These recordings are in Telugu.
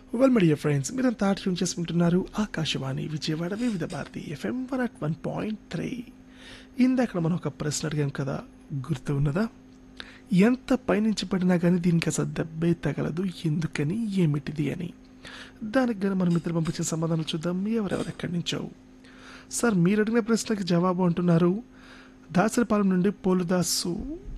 వెల్ మై డియర్ ఫ్రెండ్స్ మీరంతా ట్యూన్ చేసుకుంటున్నారు Akashvani Vijayawada Vividh Bharati FM one at one point three ఇందాక మనం ఒక ప్రశ్న అడిగాం కదా గుర్తు ఉన్నదా ఎంత పైనుంచి పడినా కానీ దీనికి అసలు దెబ్బే తగలదు ఎందుకని ఏమిటిది అని దానికి కానీ మన మిత్రులు పంపించిన సమాధానం చూద్దాం ఎవరెవరు ఎక్కడి నుంచో సార్ మీరు అడిగిన ప్రశ్నకి జవాబు అంటున్నారు దాసరిపాలెం నుండి పోలుదాసు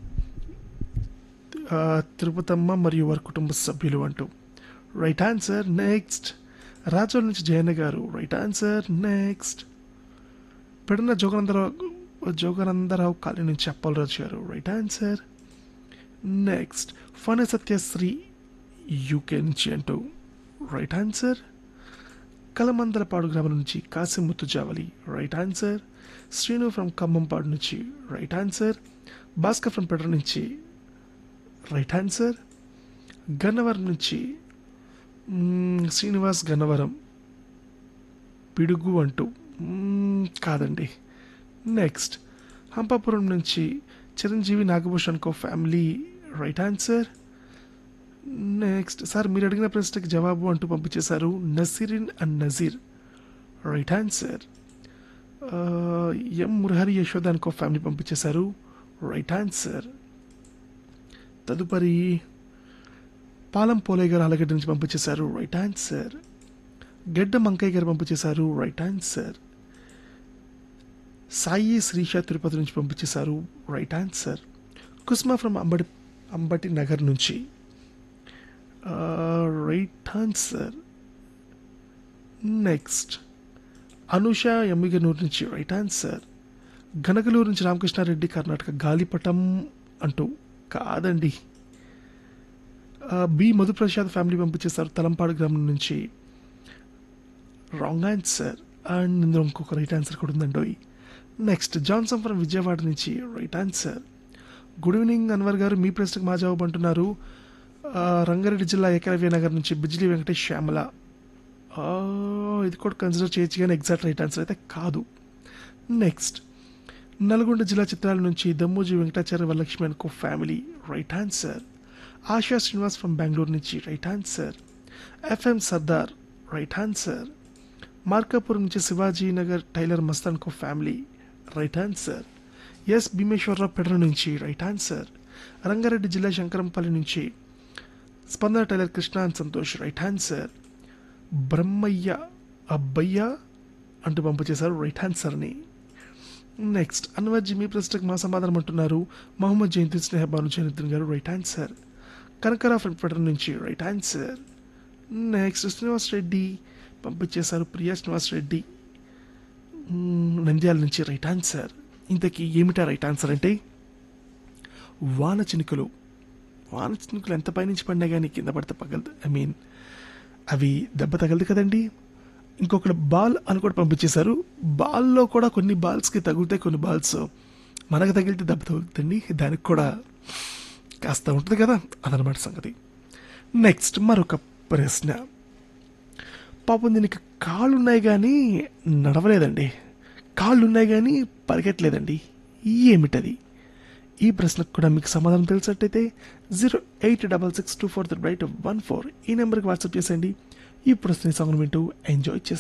ఆ, తిరుపతమ్మ మరియు వారి కుటుంబ సభ్యులు అంటూ రైట్ ఆన్సర్ నెక్స్ట్ రాజోల్ నుంచి Jayanna garu right answer next పెడిన జోగనందరావు జోగనందరావు కాలనీ నుంచి Appalaraju garu right answer next Phana Satyasri UK నుంచి అంటూ రైట్ ఆన్సర్ కలమందలపాడు గ్రామం నుంచి Kasimuttu Javali right answer Srinu from Khammampadu నుంచి రైట్ ఆన్సర్ భాస్కర్ ఫ్రమ్ పెట్ర నుంచి రైట్ ఆన్సర్ గన్నవరం నుంచి మ్మ్, శ్రీనివాస్ గన్నవరం పిడుగు అంటూ మ్మ్, కాదండి నెక్స్ట్ హంపాపురం నుంచి Chiranjeevi Nagabhushan co family right answer next sir మీరు అడిగిన ప్రశ్నకి జవాబు అంటూ పంపించేశారు Nasreen and Nazeer right answer M Murahari Yashoda and co family పంపించేశారు రైట్ ఆన్సర్ తదుపరి పాలం పోలయ్య గారు ఆలగడ్డ నుంచి పంపించేశారు రైట్ ఆన్సర్ గడ్డ మంకయ్య గారు పంపించేశారు రైట్ ఆన్సర్ సాయి శ్రీష తిరుపతి నుంచి పంపించేశారు right answer Kusma from Ambati Ambati Nagar నుంచి right answer next Anusha Emmiganur నుంచి రైట్ ఆన్సర్ గనగలూరు నుంచి రామకృష్ణారెడ్డి కర్ణాటక గాలిపటం అంటూ కాదండి ఆ, బి మధుప్రసాద్ ఫ్యామిలీ పంపించేశారు తలంపాడు గ్రామం నుంచి రాంగ్ ఆన్సర్ అండ్ ఇందులో ఇంకొక రైట్ ఆన్సర్ కూడా ఉందండి నెక్స్ట్ జాన్సన్ ఫ్రమ్ విజయవాడ నుంచి right answer good evening Anwar garu మీ ప్రశ్నకు మా జవాబు అంటున్నారు ఆ, రంగారెడ్డి జిల్లా ఏకలవ్య నగర్ నుంచి బిజ్లీ వెంకటేష్ శ్యామల ఆ, ఇది కూడా కన్సిడర్ చేయొచ్చు కానీ ఎగ్జాక్ట్ రైట్ ఆన్సర్ అయితే కాదు నెక్స్ట్ నల్గొండ జిల్లా చిత్రాల నుంచి దమ్మూజీ Venkatacharya Varalakshmi and co family right answer Asha Srinivas from Bengaluru నుంచి right answer FM Sardar right answer Markapur నుంచి Shivaji Nagar tailor Mastan co family right answer S Bhimeswararao పెడ్ర నుంచి రైట్ ఆన్సర్ రంగారెడ్డి జిల్లా శంకరంపల్లి నుంచి Spandana tailor Krishna and Santosh right answer Brahmayya Abbayya అంటూ పంపించేశారు రైట్ ఆన్సర్ని నెక్స్ట్ అన్వర్జీ మీ ప్రశ్నకు మా సమాధానం అంటున్నారు మహమ్మద్ జయంతి స్నేహ భాను జయనిద్దన్ గారు రైట్ ఆన్సర్ కనకరా ఫ్రంట్ పెటర్ నుంచి right answer next Srinivas Reddy పంపించేశారు ప్రియా శ్రీనివాస్ రెడ్డి మ్మ్, నంద్యాల నుంచి రైట్ ఆన్సర్ ఇంతకీ ఏమిటా రైట్ ఆన్సర్ అంటే వాన చినుకులు వాన చినుకులు ఎంత పైనుంచి పడినా కానీ కింద పడితే పగలదు ఐ మీన్ అవి దెబ్బ తగలదు కదండి ఇంకొకటి బాల్ అని కూడా పంపించేశారు బాల్లో కూడా కొన్ని బాల్స్కి తగులుతాయి కొన్ని బాల్స్ మనకు తగిలితే దెబ్బ తగులుతుంది దానికి కూడా కాస్త ఉంటుంది కదా అదనమాట సంగతి నెక్స్ట్ మరొక ప్రశ్న పాపం దీనికి కాళ్ళు ఉన్నాయి కానీ నడవలేదండి కాళ్ళు ఉన్నాయి కానీ పరిగెట్టలేదండి ఏమిటది ఈ ప్రశ్నకు కూడా మీకు సమాధానం తెలిసినట్టయితే zero eight double six two four three right one four ఈ నెంబర్కి వాట్సాప్ చేసేయండి ఈ ప్రశ్న సాంగ్ వింటూ ఎంజాయ్ చేస్తాను